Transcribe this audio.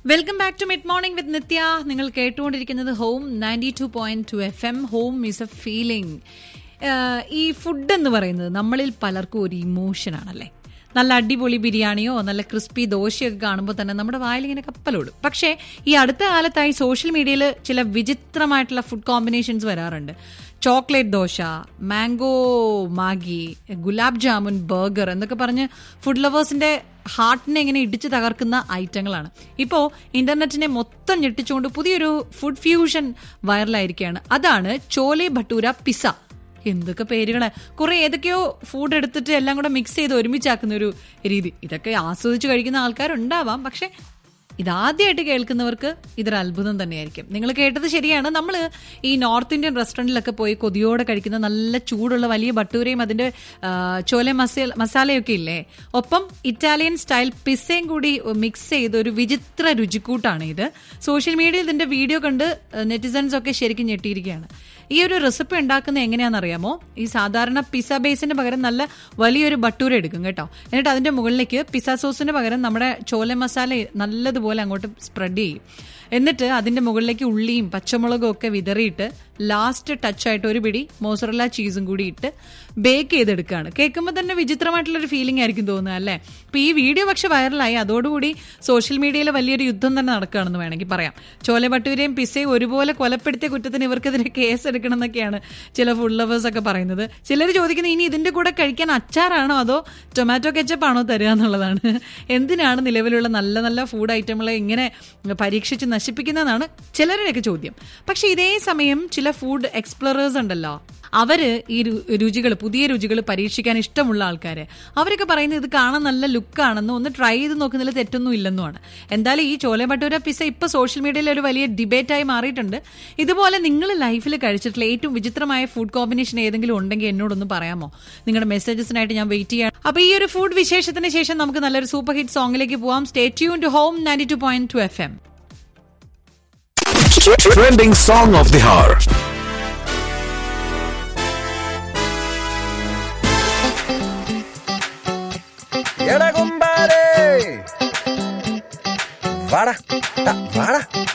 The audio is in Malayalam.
Welcome back to mid morning with Nithya നിങ്ങൾ കേട്ടുകൊണ്ടിരിക്കുന്നത് home ninety two point two F M home is a feeling ഈ ഫുഡ് എന്ന് പറയുന്നത് നമ്മളിൽ പലർക്കും ഒരു ഇമോഷൻ ആണല്ലേ നല്ല അടിപൊളി ബിരിയാണിയോ നല്ല ക്രിസ്പി ദോശയൊക്കെ കാണുമ്പോൾ തന്നെ നമ്മുടെ വായിൽ ഇങ്ങനെ കപ്പലോടും പക്ഷേ ഈ അടുത്ത കാലത്തായി സോഷ്യൽ മീഡിയയിൽ ചില വിചിത്രമായിട്ടുള്ള ഫുഡ് കോമ്പിനേഷൻസ് വരാറുണ്ട് chocolate dosa mango Maggi gulab jamun burger എന്നൊക്കെ പറഞ്ഞ് ഫുഡ് ലവേഴ്സിന്റെ ഹാർട്ടിനെ ഇങ്ങനെ ഇടിച്ചു തകർക്കുന്ന ഐറ്റങ്ങളാണ് ഇപ്പോൾ ഇന്റർനെറ്റിനെ മൊത്തം ഞെട്ടിച്ചുകൊണ്ട് പുതിയൊരു ഫുഡ് ഫ്യൂഷൻ വൈറലായിരിക്കുകയാണ് അതാണ് ചോലെ ഭട്ടൂര പിസ എന്തൊക്കെ പേരുകളെ കുറെ ഏതൊക്കെയോ ഫുഡ് എടുത്തിട്ട് എല്ലാം കൂടെ മിക്സ് ചെയ്ത് ഒരുമിച്ചാക്കുന്ന ഒരു രീതി ഇതൊക്കെ ആസ്വദിച്ച് കഴിക്കുന്ന ആൾക്കാരുണ്ടാവാം പക്ഷെ ഇതാദ്യമായിട്ട് കേൾക്കുന്നവർക്ക് ഇതൊരു അത്ഭുതം തന്നെയായിരിക്കും നിങ്ങൾ കേട്ടത് ശരിയാണ് നമ്മൾ ഈ നോർത്ത് ഇന്ത്യൻ റെസ്റ്റോറൻറ്റിലൊക്കെ പോയി കൊതിയോടെ കഴിക്കുന്ന നല്ല ചൂടുള്ള വലിയ ബട്ടൂരയും അതിന്റെ ആ, ചോല മസാല മസാലയൊക്കെ ഇല്ലേ ഒപ്പം ഇറ്റാലിയൻ സ്റ്റൈൽ പിസയും കൂടി മിക്സ് ചെയ്ത ഒരു വിചിത്ര രുചിക്കൂട്ടാണ് ഇത് സോഷ്യൽ മീഡിയയിൽ ഇതിന്റെ വീഡിയോ കണ്ട് നെറ്റിസൺസ് ഒക്കെ ശരിക്കും ഞെട്ടിയിരിക്കുകയാണ് ഈ ഒരു റെസിപ്പി ഉണ്ടാക്കുന്നത് എങ്ങനെയാണെന്ന് അറിയാമോ ഈ സാധാരണ പിസ ബേസിന് പകരം നല്ല വലിയൊരു ബട്ടൂര എടുക്കും കേട്ടോ എന്നിട്ട് അതിന്റെ മുകളിലേക്ക് പിസ സോസിന് പകരം നമ്മുടെ ചോല മസാല നല്ലതുപോലെ അങ്ങോട്ട് സ്പ്രെഡ് ചെയ്യും എന്നിട്ട് അതിന്റെ മുകളിലേക്ക് ഉള്ളിയും പച്ചമുളകും ഒക്കെ വിതറിയിട്ട് ലാസ്റ്റ് ടച്ച് ആയിട്ട് ഒരു പിടി മോസറല്ല ചീസും കൂടി ഇട്ട് ബേക്ക് ചെയ്തെടുക്കുകയാണ് കേൾക്കുമ്പോൾ തന്നെ വിചിത്രമായിട്ടുള്ള ഒരു ഫീലിംഗ് ആയിരിക്കും തോന്നുക അല്ലേ അപ്പൊ ഈ വീഡിയോ പക്ഷെ വൈറലായി അതോടുകൂടി സോഷ്യൽ മീഡിയയിൽ വലിയൊരു യുദ്ധം തന്നെ നടക്കുകയാണെന്ന് വേണമെങ്കിൽ പറയാം ചോല ഭട്ടൂരയും പിസയും ഒരുപോലെ കൊലപ്പെടുത്തിയ കുറ്റത്തിന് ഇവർക്കെതിരെ കേസ് എടുക്കണം എന്നൊക്കെയാണ് ചില ഫുഡ് ലവേഴ്സ് ഒക്കെ പറയുന്നത് ചിലർ ചോദിക്കുന്നത് ഇനി ഇതിന്റെ കൂടെ കഴിക്കാൻ അച്ചാറാണോ അതോ ടൊമാറ്റോ കെച്ചപ്പ് ആണോ തരിക എന്നുള്ളതാണ് എന്തിനാണ് നിലവിലുള്ള നല്ല നല്ല ഫുഡ് ഐറ്റങ്ങളെ ഇങ്ങനെ പരീക്ഷിച്ച് നശിപ്പിക്കുന്നതെന്നാണ് ചിലരുടെയൊക്കെ ചോദ്യം പക്ഷെ ഇതേ സമയം ചില ഫുഡ് എക്സ്പ്ലോറേഴ്സ് ഉണ്ടല്ലോ അവര് ഈ രുചികൾ പുതിയ രുചികൾ പരീക്ഷിക്കാൻ ഇഷ്ടമുള്ള ആൾക്കാര് അവരൊക്കെ പറയുന്നത് ഇത് കാണാൻ നല്ല ലുക്കാണെന്നും ഒന്ന് ട്രൈ ചെയ്ത് നോക്കുന്നതിൽ തെറ്റൊന്നും ഇല്ലെന്നുമാണ് എന്തായാലും ഈ ചോല ഭട്ടൂര പിസ ഇപ്പൊ സോഷ്യൽ മീഡിയയിൽ ഒരു വലിയ ഡിബേറ്റായി മാറിയിട്ടുണ്ട് ഇതുപോലെ നിങ്ങൾ ലൈഫിൽ കഴിച്ചിട്ടുള്ള ഏറ്റവും വിചിത്രമായ ഫുഡ് കോമ്പിനേഷൻ ഏതെങ്കിലും ഉണ്ടെങ്കിൽ എന്നോടൊന്ന് പറയാമോ നിങ്ങളുടെ മെസ്സേജസിനായിട്ട് ഞാൻ വെയിറ്റ് ചെയ്യാം അപ്പൊ ഈ ഒരു ഫുഡ് വിശേഷത്തിന് ശേഷം നമുക്ക് നല്ലൊരു സൂപ്പർ ഹിറ്റ് സോങ്ങിലേക്ക് പോവാം stay tune to home ninety two point two F M Trending song of the hour. എടാ കുമ്പാരേ വാടാ ടാ, വാടാ